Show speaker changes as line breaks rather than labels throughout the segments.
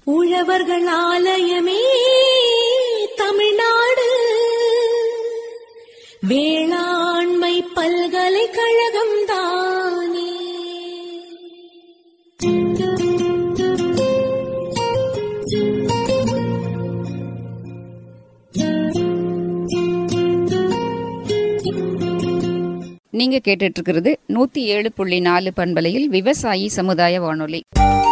உழவர்கள் ஆலயமே தமிழ்நாடு வேளாண்மை பல்கலைக்கழகம் தானே
நீங்க கேட்டுட்டு இருக்கிறது நூத்தி ஏழு புள்ளி நாலு பண்பலையில் விவசாயி சமுதாய வானொலி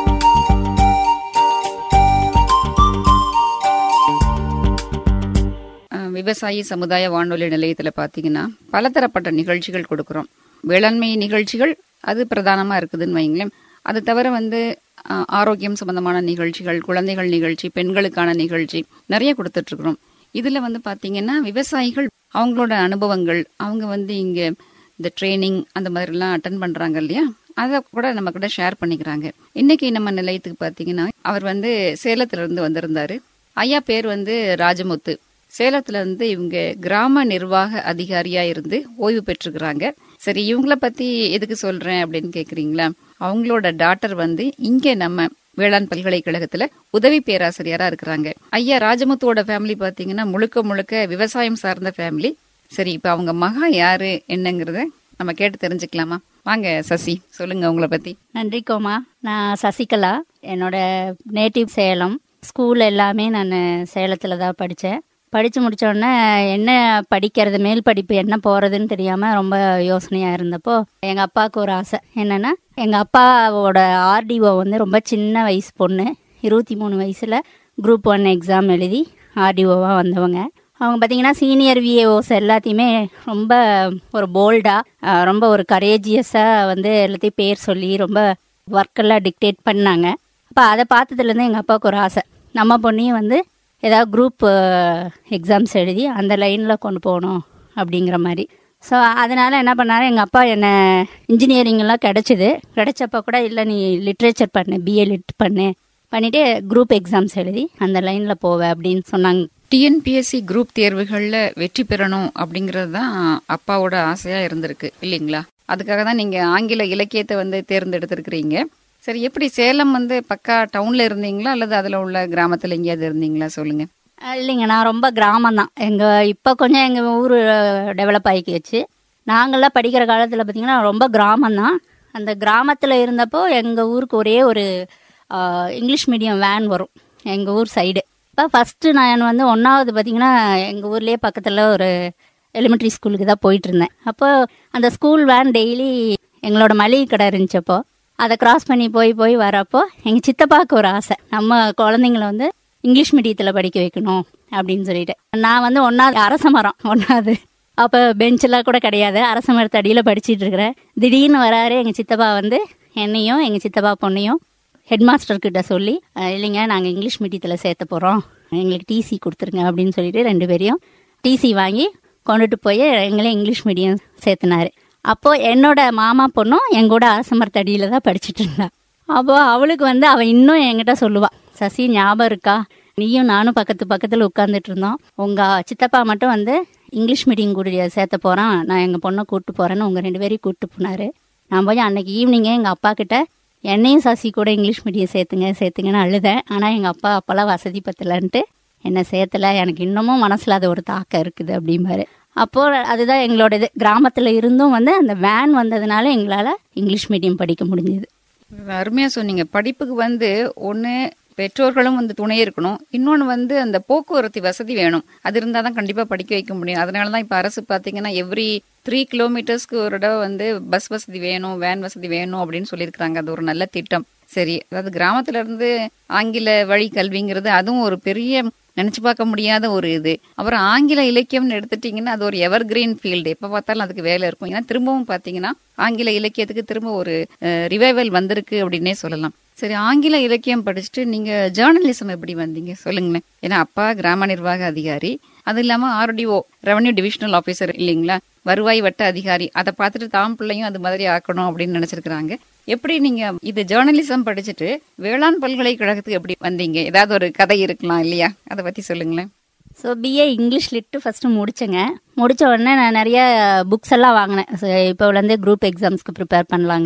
அஹ், விவசாயி சமுதாய வானொலி நிலையத்துல பாத்தீங்கன்னா பலதரப்பட்ட நிகழ்ச்சிகள் கொடுக்கிறோம் வேளாண்மை நிகழ்ச்சிகள் அது பிரதானமா இருக்குதுன்னு வைங்களேன் அது தவிர வந்து அஹ், ஆரோக்கியம் சம்பந்தமான நிகழ்ச்சிகள் குழந்தைகள் நிகழ்ச்சி பெண்களுக்கான நிகழ்ச்சி நிறைய கொடுத்துட்டு இருக்கிறோம் இதுல வந்து பாத்தீங்கன்னா விவசாயிகள் அவங்களோட அனுபவங்கள் அவங்க வந்து இங்க இந்த ட்ரைனிங் அந்த மாதிரிலாம் அட்டன் பண்றாங்க இல்லையா அதை கூட நம்ம கூட ஷேர் பண்ணிக்கிறாங்க இன்னைக்கு நம்ம நிலையத்துக்கு பாத்தீங்கன்னா அவர் வந்து சேலத்துல இருந்து வந்திருந்தாரு ஐயா பேர் வந்து ராஜமுத்து சேலத்துல இருந்து இவங்க கிராம நிர்வாக அதிகாரியா இருந்து ஓய்வு பெற்றுக்கிறாங்க சரி இவங்கள பத்தி எதுக்கு சொல்றேன் அப்படின்னு கேக்குறீங்களா அவங்களோட டாட்டர் வந்து இங்க நம்ம வேளாண் பல்கலைக்கழகத்துல உதவி பேராசிரியரா இருக்கிறாங்க ஐயா ராஜமுத்துவோட ஃபேமிலி பாத்தீங்கன்னா முழுக்க முழுக்க விவசாயம் சார்ந்த ஃபேமிலி சரி இப்ப அவங்க மகா யாரு என்னங்கறத நம்ம கேட்டு தெரிஞ்சுக்கலாமா வாங்க சசி சொல்லுங்க உங்களை பத்தி
நன்றி கோமா நான் சசிகலா என்னோட நேட்டிவ் சேலம் ஸ்கூல் எல்லாமே நான் சேலத்தில் தான் படித்தேன் படித்து முடித்தோடனே என்ன படிக்கிறது மேல் படிப்பு என்ன போகிறதுன்னு தெரியாமல் ரொம்ப யோசனையாக இருந்தப்போ எங்கள் அப்பாவுக்கு ஒரு ஆசை என்னென்னா எங்கள் அப்பாவோட ஆர்டிஓ வந்து ரொம்ப சின்ன வயசு பொண்ணு இருபத்தி மூணு வயசில் குரூப் ஒன் எக்ஸாம் எழுதி ஆர்டிஓவாக வந்தவங்க அவங்க பார்த்தீங்கன்னா சீனியர் விஏஓஸ் எல்லாத்தையுமே ரொம்ப ஒரு போல்டாக ரொம்ப ஒரு கரேஜியஸாக வந்து எல்லாத்தையும் பேர் சொல்லி ரொம்ப ஒர்க்கெல்லாம் டிக்டேட் பண்ணாங்க அப்போ அதை பார்த்ததுலேருந்து எங்கள் அப்பாவுக்கு ஒரு ஆசை நம்ம பொண்ணையும் வந்து ஏதாவது குரூப் எக்ஸாம்ஸ் எழுதி அந்த லைனில் கொண்டு போகணும் அப்படிங்கிற மாதிரி ஸோ அதனால் என்ன பண்ணாரு எங்கள் அப்பா என்னை இன்ஜினியரிங்லாம் கிடச்சிது கிடைச்சப்ப கூட இல்லை நீ லிட்ரேச்சர் பண்ணு பிஏ லிட் பண்ணு பண்ணிவிட்டு குரூப் எக்ஸாம்ஸ் எழுதி அந்த லைனில் போவ அப்படின்னு சொன்னாங்க
டிஎன்பிஎஸ்சி குரூப் தேர்வுகள்ல வெற்றி பெறணும் அப்படிங்கறது தான் அப்பாவோட ஆசையா இருந்திருக்கு இல்லைங்களா அதுக்காக தான் நீங்க ஆங்கில இலக்கியத்தை வந்து தேர்ந்தெடுத்திருக்கிறீங்க சரி எப்படி சேலம் வந்து பக்கா டவுன்ல இருந்தீங்களா அல்லது அதுல உள்ள கிராமத்துல எங்கேயாவது இருந்தீங்களா சொல்லுங்க
அஹ் இல்லைங்க நான் ரொம்ப கிராமம் தான் எங்கள் இப்போ கொஞ்சம் எங்கள் ஊர் டெவலப் ஆகிக்கிச்சு நாங்கள்லாம் படிக்கிற காலத்தில் பார்த்திங்கன்னா ரொம்ப கிராமம் தான் அந்த கிராமத்தில் இருந்தப்போ எங்கள் ஊருக்கு ஒரே ஒரு அஹ், இங்கிலீஷ் மீடியம் வேன் வரும் எங்கள் ஊர் சைடு இப்போ ஃபஸ்ட்டு நான் வந்து ஒன்றாவது பார்த்திங்கன்னா எங்கள் ஊர்லேயே பக்கத்தில் ஒரு எலிமெண்ட்ரி ஸ்கூலுக்கு தான் போயிட்டு இருந்தேன் அப்போ அந்த ஸ்கூல் வேன் டெய்லி எங்களோட மளிகை கடை இருந்துச்சப்போ அதை கிராஸ் பண்ணி போய் போய் வரப்போ எங்கள் சித்தப்பாவுக்கு ஒரு ஆசை நம்ம குழந்தைங்கள வந்து இங்கிலீஷ் மீடியத்தில் படிக்க வைக்கணும் அப்படின்னு சொல்லிட்டு நான் வந்து ஒன்றாவது அரச மரம் ஒன்றாவது அப்போ பெஞ்செல்லாம் கூட கிடையாது அரச மரத்து அடியில் படிச்சிட்டு இருக்கிறேன் திடீர்னு வராரு எங்கள் சித்தப்பா வந்து என்னையும் எங்கள் சித்தப்பா பொண்ணையும் ஹெட் மாஸ்டர் கிட்ட சொல்லி "அஹ், இல்லைங்க நாங்கள் இங்கிலீஷ் மீடியத்தில் சேர்த்த போகிறோம் எங்களுக்கு டிசி கொடுத்துருங்க அப்படின்னு சொல்லிட்டு ரெண்டு பேரையும் டிசி வாங்கி கொண்டுட்டு போய் எங்களே இங்கிலீஷ் மீடியம் சேர்த்துனாரு அப்போ என்னோட மாமா பொண்ணும் என் கூட அரச மரத்தடியில தான் படிச்சிட்டு இருந்தா அப்போ அவளுக்கு வந்து அவ இன்னும் என்கிட்ட சொல்லுவா சசி ஞாபகம் இருக்கா நீயும் நானும் பக்கத்து பக்கத்துல உட்கார்ந்துட்டு இருந்தோம் உங்க சித்தப்பா மட்டும் வந்து இங்கிலீஷ் மீடியம் கூட சேர்த்த போறான் நான் எங்க பொண்ணை கூட்டு போறேன்னு உங்க ரெண்டு பேரையும் கூட்டு போனாரு நான் போய் அன்னைக்கு ஈவினிங்கே எங்க அப்பா கிட்ட என்னையும் சசி கூட இங்கிலீஷ் மீடியம் சேர்த்துங்க சேர்த்துங்கன்னு அழுதேன் ஆனா எங்க அப்பா அப்பெல்லாம் வசதி பத்தலன்ட்டு என்னை சேர்த்துல எனக்கு இன்னமும் மனசுல அது ஒரு தாக்கம் இருக்குது அப்படிம்பாரு அப்போ அதுதான் எங்களோட இது கிராமத்துல இருந்தும் வந்து அந்த வேன் வந்ததுனால எங்களால இங்கிலீஷ் மீடியம் படிக்க முடிஞ்சது
அருமையா சொன்னீங்க படிப்புக்கு வந்து ஒண்ணு பெற்றோர்களும் வந்து துணை இருக்கணும் இன்னொன்னு வந்து அந்த போக்குவரத்து வசதி வேணும் அது இருந்தால் தான் கண்டிப்பா படிக்க வைக்க முடியும் அதனால தான் இப்போ அரசு பார்த்தீங்கன்னா எவ்ரி த்ரீ கிலோமீட்டர்ஸ்க்கு ஒரு தடவை வந்து பஸ் வசதி வேணும் வேன் வசதி வேணும் அப்படின்னு சொல்லியிருக்கிறாங்க அது ஒரு நல்ல திட்டம் சரி அதாவது கிராமத்துல இருந்து ஆங்கில வழி கல்விங்கிறது அதுவும் ஒரு பெரிய நினைச்சு பார்க்க முடியாத ஒரு இது அப்புறம் ஆங்கில இலக்கியம்னு எடுத்துட்டீங்கன்னா அது ஒரு எவர் கிரீன் ஃபீல்டு எப்ப பார்த்தாலும் அதுக்கு வேலை இருக்கும் ஏன்னா திரும்பவும் பாத்தீங்கன்னா ஆங்கில இலக்கியத்துக்கு திரும்ப ஒரு ரிவைவல் வந்திருக்கு அப்படின்னே சொல்லலாம் சரி ஆங்கில இலக்கியம் படிச்சுட்டு நீங்க ஜேர்னலிசம் எப்படி வந்தீங்க சொல்லுங்களேன் ஏன்னா அப்பா கிராம நிர்வாக அதிகாரி அது இல்லாம ஆர்டிஓ ரெவன்யூ டிவிஷனல் ஆபீசர் இல்லைங்களா வருவாய் வட்ட அதிகாரி அதை பார்த்துட்டு தாம் பிள்ளையும் அது மாதிரி ஆக்கணும் அப்படின்னு நினைச்சிருக்கிறாங்க எப்படி நீங்க இது ஜேர்னலிசம் படிச்சுட்டு வேளாண் பல்கலைக்கழகத்துக்கு எப்படி வந்தீங்க ஏதாவது ஒரு கதை இருக்கலாம் இல்லையா அதை பத்தி சொல்லுங்களேன்
so BA English lit first முடிச்சேங்க முடிச்ச உடனே நான் நிறைய புக்ஸ் எல்லாம் வாங்கினேன் So, இப்போலேருந்தே குரூப் எக்ஸாம்ஸ்க்கு ப்ரிப்பேர் பண்ணலாங்கிற மாதிரி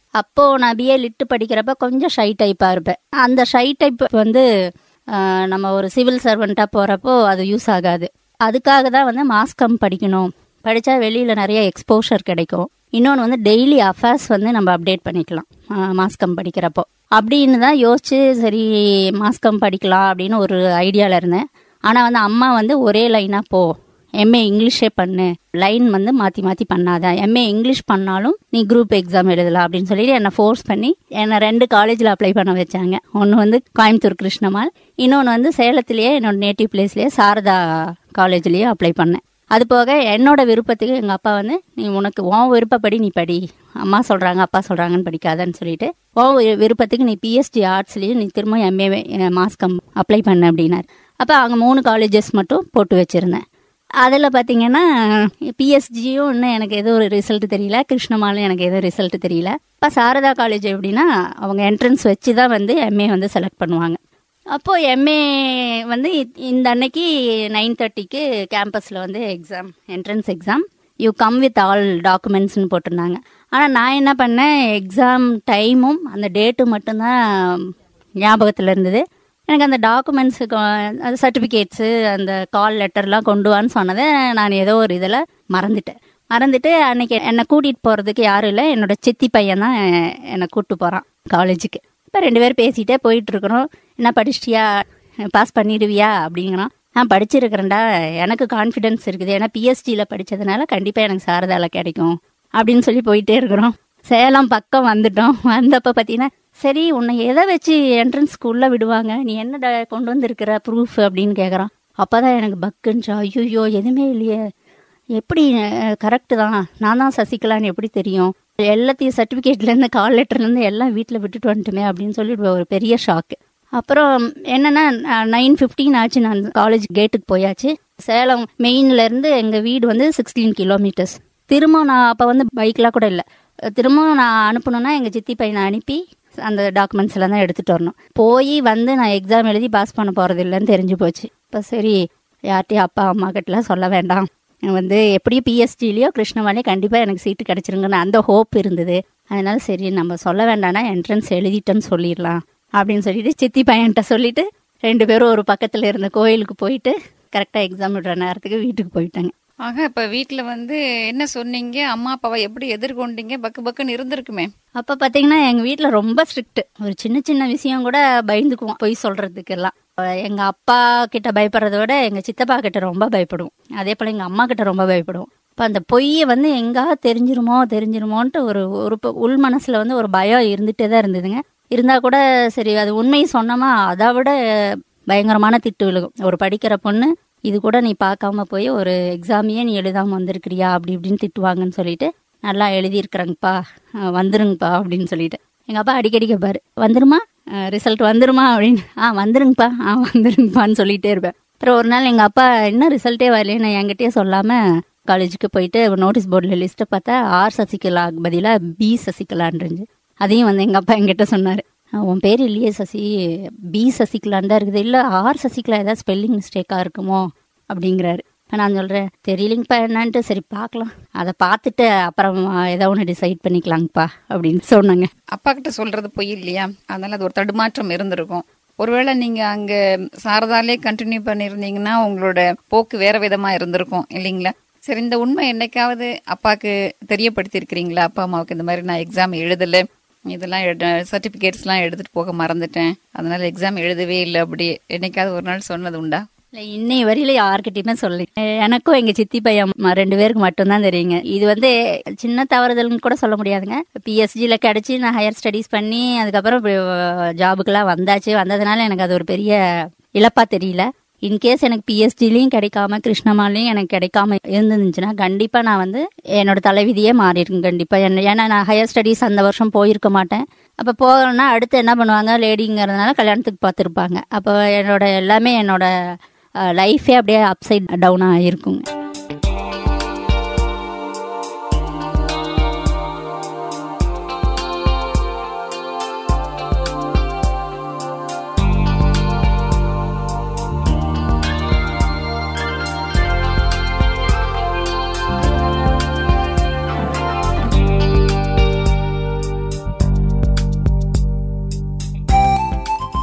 அப்போது நான் பிஏ லிட்டு படிக்கிறப்ப கொஞ்சம் ஷை டைப்பாக இருப்பேன் அந்த ஷை டைப் வந்து ஆஹ், நம்ம ஒரு சிவில் சர்வெண்ட்டாக போகிறப்போ அது யூஸ் ஆகாது அதுக்காக தான் வந்து மாஸ்கம் படிக்கணும் படித்தா வெளியில் நிறைய எக்ஸ்போஷர் கிடைக்கும் இன்னொன்று வந்து டெய்லி அஃபேர்ஸ் வந்து நம்ம அப்டேட் பண்ணிக்கலாம் மாஸ்கம் படிக்கிறப்போ அப்படின்னு தான் யோசிச்சு சரி மாஸ்கம் படிக்கலாம் அப்படின்னு ஒரு ஐடியாவில் இருந்தேன் ஆனால் வந்து அம்மா வந்து ஒரே லைனாக போ எம்ஏ இங்கிலீஷே பண்ணு லைன் வந்து மாற்றி மாற்றி பண்ணாத எம்ஏ இங்கிலீஷ் பண்ணாலும் நீ குரூப் எக்ஸாம் எழுதலாம் அப்படின்னு சொல்லிட்டு என்னை ஃபோர்ஸ் பண்ணி என்னை ரெண்டு காலேஜில் அப்ளை பண்ண வச்சாங்க ஒன்று வந்து கோயம்புத்தூர் கிருஷ்ணமால் இன்னொன்று வந்து சேலத்திலேயே என்னோட நேட்டிவ் பிளேஸ்லேயே சாரதா காலேஜ்லேயே அப்ளை பண்ணேன் அது போக என்னோட விருப்பத்துக்கு எங்கள் அப்பா வந்து நீ உனக்கு உன் விருப்பப்படி நீ படி அம்மா சொல்கிறாங்க அப்பா சொல்கிறாங்கன்னு படிக்காதன்னு சொல்லிட்டு உன் வி- விருப்பத்துக்கு நீ பிஎஸ்டி ஆர்ட்ஸ்லேயும் நீ திரும்ப எம்ஏ மாஸ்கம் அப்ளை பண்ண அப்படின்னாரு அப்போ அங்கே மூணு காலேஜஸ் மட்டும் போட்டு வச்சுருந்தேன் அதில் பார்த்தீங்கன்னா பிஎஸ்ஜியும் இன்னும் எனக்கு எதுவும் ஒரு ரிசல்ட் தெரியல கிருஷ்ணமாலும் எனக்கு எதுவும் ரிசல்ட் தெரியல இப்போ சாரதா காலேஜ் எப்படின்னா அவங்க என்ட்ரன்ஸ் வச்சு தான் வந்து எம்ஏ வந்து செலக்ட் பண்ணுவாங்க அப்போது எம்ஏ வந்து இ- இந்த அன்னைக்கு நைன் தேர்ட்டிக்கு கேம்பஸில் வந்து exam entrance exam you come with all டாக்குமெண்ட்ஸ்னு போட்டிருந்தாங்க ஆனால் நான் என்ன பண்ணேன் எக்ஸாம் டைமும் அந்த டேட்டும் மட்டும்தான் ஞாபகத்தில் இருந்தது எனக்கு அந்த டாக்குமெண்ட்ஸுக்கு அது சர்டிஃபிகேட்ஸு அந்த கால் லெட்டர்லாம் கொண்டு வான்னு சொன்னதை நான் ஏதோ ஒரு இதில் மறந்துட்டேன் மறந்துட்டு அன்னைக்கு என்னை கூட்டிகிட்டு போகிறதுக்கு யாரும் இல்லை என்னோட சித்தி பையன் தான் என்னை கூப்பிட்டு போகிறான் காலேஜுக்கு இப்போ ரெண்டு பேரும் பேசிகிட்டே போயிட்டுருக்குறோம் என்ன படிச்சிட்டியா பாஸ் பண்ணிடுவியா அப்படிங்கிறான் நான் படிச்சிருக்கிறேன்டா எனக்கு கான்ஃபிடென்ஸ் இருக்குது ஏன்னா பிஎஸ்டியில் படித்ததுனால கண்டிப்பாக எனக்கு சாரதால கிடைக்கும் அப்படின்னு சொல்லி போயிட்டே இருக்கிறோம் சேலம் பக்கம் வந்துட்டோம் வந்தப்ப பார்த்தீங்கன்னா சரி உன்னை எதை வச்சு என்ட்ரன்ஸ்க்கு உள்ளே விடுவாங்க நீ என்ன ட- கொண்டு வந்திருக்கிற ப்ரூஃப் அப்படின்னு கேட்குறான் அப்போ தான் எனக்கு பக்குன்ச்சா ஐயோ எதுவுமே இல்லையே எப்படி கரெக்டு தான் நான் தான் சசிகலான்னு எப்படி தெரியும் எல்லாத்தையும் சர்டிஃபிகேட்லேருந்து கால் லெட்டர்லேருந்து எல்லாம் வீட்டில் விட்டுட்டு வந்துட்டுமே அப்படின்னு சொல்லிட்டு ஒரு பெரிய ஷாக்கு அப்புறம் என்னன்னா நைன் ஃபிஃப்டீன் ஆச்சு நான் காலேஜ் கேட்டுக்கு போயாச்சு சேலம் மெயின்ல இருந்து எங்கள் வீடு வந்து சிக்ஸ்டீன் கிலோமீட்டர்ஸ் திரும்ப நான் அப்போ வந்து பைக்லாம் கூட இல்லை திரும்ப நான் அனுப்பணும்னா எங்கள் சித்தி பையனை அனுப்பி அந்த டாக்குமெண்ட்ஸ் எல்லாம் தான் எடுத்துகிட்டு வரணும் போய் வந்து நான் எக்ஸாம் எழுதி பாஸ் பண்ண போகிறது இல்லைன்னு தெரிஞ்சு போச்சு இப்போ சரி யார்கிட்டயும் அப்பா அம்மா கிட்டலாம் சொல்ல வேண்டாம் வந்து எப்படியும் பிஎஸ்டிலேயோ கிருஷ்ணவாலே கண்டிப்பாக எனக்கு சீட்டு கிடச்சிருங்கன்னு அந்த ஹோப் இருந்தது அதனால சரி நம்ம சொல்ல வேண்டாம்னா என்ட்ரன்ஸ் எழுதிட்டேன்னு சொல்லிடலாம் அப்படின்னு சொல்லிட்டு சித்தி பையன்கிட்ட சொல்லிட்டு ரெண்டு பேரும் ஒரு பக்கத்தில் இருந்த கோயிலுக்கு போயிட்டு கரெக்டாக எக்ஸாம் விடுற நேரத்துக்கு வீட்டுக்கு போயிட்டாங்க
ஆக இப்ப வீட்ல வந்து என்ன சொன்னீங்க அம்மா அப்பாவை எப்படி எதிர்கொண்டீங்க பக்கு பக்குன்னு இருந்திருக்குமே
அப்போ பார்த்தீங்கன்னா எங்கள் வீட்டில் ரொம்ப ஸ்ட்ரிக்ட் ஒரு சின்ன சின்ன விஷயம் கூட பயந்துக்குவோம் பொய் சொல்கிறதுக்கெல்லாம் எங்கள் அப்பா கிட்ட பயப்படுறத விட எங்கள் சித்தப்பா கிட்ட ரொம்ப பயப்படுவோம் அதே போல் எங்கள் அம்மா கிட்ட ரொம்ப பயப்படுவோம் இப்போ அந்த பொய்யை வந்து எங்கா தெரிஞ்சிருமோ தெரிஞ்சிருமோன்ட்டு ஒரு ஒரு ப- உள் மனசில் வந்து ஒரு பயம் இருந்துகிட்டே தான் இருந்ததுங்க இருந்தால் கூட சரி அது உண்மையை சொன்னோமா அதை விட பயங்கரமான திட்டு விழுகும் ஒரு படிக்கிற பொண்ணு இது கூட நீ பார்க்காம போய் ஒரு எக்ஸாமையே நீ எழுதாம வந்திருக்கிறியா அப்படி இப்படின்னு திட்டுவாங்கன்னு சொல்லிட்டு நல்லா எழுதியிருக்கிறேங்கப்பா அஹ் வந்துருங்கப்பா அப்படின்னு சொல்லிட்டு எங்கள் அப்பா அடிக்கடி கேட்பாரு வந்துருமா ரிசல்ட் வந்துருமா அப்படின்னு ஆ வந்துருங்கப்பா ஆ வந்துருங்கப்பான்னு சொல்லிட்டே இருப்பேன் அப்புறம் ஒரு நாள் எங்கள் அப்பா என்ன ரிசல்ட்டே வரலைன்னு என்கிட்டயே சொல்லாமல் காலேஜுக்கு போயிட்டு நோட்டீஸ் போர்டில் லிஸ்ட்டை பார்த்தா ஆர் சசிகலாக்கு பதிலாக பி சசிகலான் இருந்துச்சு அதையும் வந்து எங்கள் அப்பா என்கிட்ட சொன்னார் உன் பேர் இல்லையே சசி பி சசிகலான் தான் இருக்குது இல்லை ஆர் சசிகலா ஏதாவது ஸ்பெல்லிங் மிஸ்டேக்காக இருக்குமோ அப்படிங்கிறாரு இப்ப நான் சொல்கிறேன் தெரியலிங்கப்பா என்னன்ட்டு சரி பார்க்கலாம் அதை பார்த்துட்டு அப்புறம் ஏதோ ஒன்று டிசைட் பண்ணிக்கலாங்கப்பா அப்படின்னு சொன்னாங்க
அப்பா கிட்ட சொல்றது பொய் இல்லையா அதனால அது ஒரு தடுமாற்றம் இருந்திருக்கும் ஒருவேளை நீங்க அங்க சாரதாலே கண்டினியூ பண்ணியிருந்தீங்கன்னா உங்களோட போக்கு வேற விதமா இருந்திருக்கும் இல்லைங்களா சரி இந்த உண்மை என்னைக்காவது அப்பாக்கு தெரியப்படுத்தி இருக்கிறீங்களா அப்பா அம்மாவுக்கு இந்த மாதிரி நான் எக்ஸாம் எழுதல இதெல்லாம் சர்டிபிகேட்ஸ்லாம் எடுத்துட்டு போக மறந்துட்டேன் அதனால எக்ஸாம் எழுதவே இல்லை அப்படி என்னைக்காவது ஒரு நாள் சொன்னது உண்டா
இல்லை இன்னை வரையில யார்கிட்டயுமே சொல்லி எனக்கும் எங்க சித்தி பையன் ம- ரெண்டு பேருக்கு மட்டும்தான் தெரியுங்க இது வந்து சின்ன தவறுதல்னு கூட சொல்ல முடியாதுங்க பிஎஸ்ஜியில் கிடைச்சி நான் ஹையர் ஸ்டடீஸ் பண்ணி அதுக்கப்புறம் ஜாபுக்கெல்லாம் வந்தாச்சு வந்ததுனால எனக்கு அது ஒரு பெரிய இழப்பா தெரியல இன்கேஸ் எனக்கு பிஎஸ்டிலையும் கிடைக்காம கிருஷ்ணமாலையும் எனக்கு கிடைக்காம இருந்துச்சுன்னா கண்டிப்பா நான் வந்து என்னோட தலைவிதியே மாறிடும் கண்டிப்பா என்ன ஏன்னா நான் ஹையர் ஸ்டடீஸ் அந்த வருஷம் போயிருக்க மாட்டேன் அப்போ போகணும்னா அடுத்து என்ன பண்ணுவாங்க லேடிங்கிறதுனால கல்யாணத்துக்கு பார்த்துருப்பாங்க அப்போ என்னோட எல்லாமே என்னோட லைஃபே அப்படியே அப்சைட் டவுனாக இருக்குங்க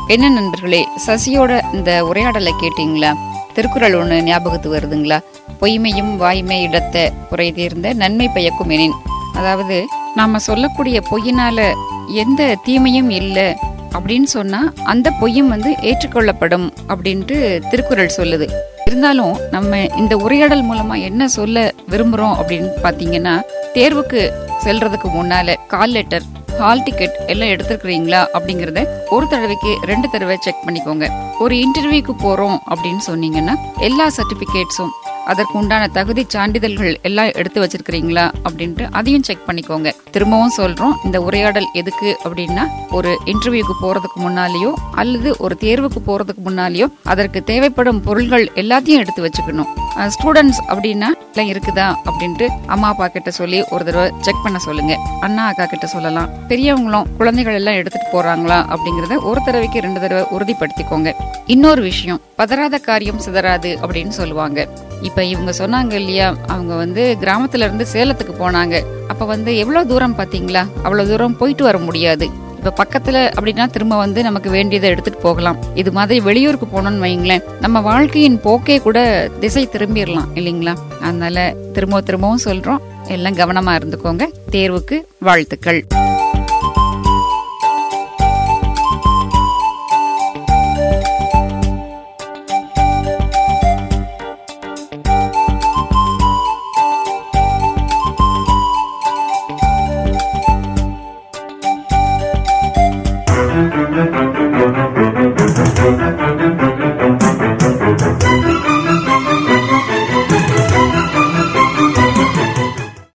என்ன நண்பர்களே சசியோட இந்த உரையாடலை கேட்டீங்களா திருக்குறள் ஒண்ணு ஞாபகத்து வருதுங்களா பொய்மையும் வாய்மை இடத்த குறை தீர்ந்த நன்மை பயக்கும் எனின் அதாவது நாம சொல்லக்கூடிய பொய்யினால எந்த தீமையும் இல்லை அப்படின்னு சொன்னா அந்த பொய்யும் வந்து ஏற்றுக்கொள்ளப்படும் அப்படின்ட்டு திருக்குறள் சொல்லுது இருந்தாலும் நம்ம இந்த உரையாடல் மூலமா என்ன சொல்ல விரும்புறோம் அப்படின்னு பாத்தீங்கன்னா தேர்வுக்கு செல்றதுக்கு முன்னால கால் லெட்டர் ஹால் டிக்கெட் எல்லாம் எடுத்துருக்கிறீங்களா அப்படிங்கறத ஒரு தடவைக்கு ரெண்டு தடவை செக் பண்ணிக்கோங்க ஒரு இன்டர்வியூக்கு போறோம் அப்படின்னு சொன்னீங்கன்னா எல்லா சர்டிபிகேட்ஸும் அதற்கு உண்டான தகுதி சான்றிதழ்கள் எல்லாம் எடுத்து வச்சிருக்கிறீங்களா அப்படின்ட்டு அதையும் செக் பண்ணிக்கோங்க திரும்பவும் சொல்றோம் இந்த உரையாடல் எதுக்கு அப்படின்னா ஒரு இன்டர்வியூக்கு போறதுக்கு முன்னாலேயோ அல்லது ஒரு தேர்வுக்கு போறதுக்கு முன்னாலேயோ அதற்கு தேவைப்படும் பொருள்கள் எல்லாத்தையும் எடுத்து வச்சுக்கணும் ஸ்டூடெண்ட்ஸ் அப்படின்னா எல்லாம் இருக்குதா அப்படின்ட்டு அம்மா அப்பா கிட்ட சொல்லி ஒரு தடவை செக் பண்ண சொல்லுங்க அண்ணா அக்கா கிட்ட சொல்லலாம் பெரியவங்களும் குழந்தைகள் எல்லாம் எடுத்துட்டு போறாங்களா அப்படிங்கறத ஒரு தடவைக்கு ரெண்டு தடவை உறுதிப்படுத்திக்கோங்க இன்னொரு விஷயம் பதறாத காரியம் சிதறாது அப்படின்னு சொல்லுவாங்க இப்ப இவங்க சொன்னாங்க இல்லையா அவங்க வந்து கிராமத்துல இருந்து சேலத்துக்கு போனாங்க அப்ப வந்து எவ்வளவு தூரம் பாத்தீங்களா அவ்வளவு தூரம் போயிட்டு வர முடியாது இப்ப பக்கத்துல அப்படின்னா திரும்ப வந்து நமக்கு வேண்டியதை எடுத்துட்டு போகலாம் இது மாதிரி வெளியூருக்கு போனோம்னு வைங்களேன் நம்ம வாழ்க்கையின் போக்கே கூட திசை திரும்பிடலாம் இல்லைங்களா அதனால திரும்ப திரும்பவும் சொல்றோம் எல்லாம் கவனமா இருந்துக்கோங்க தேர்வுக்கு வாழ்த்துக்கள்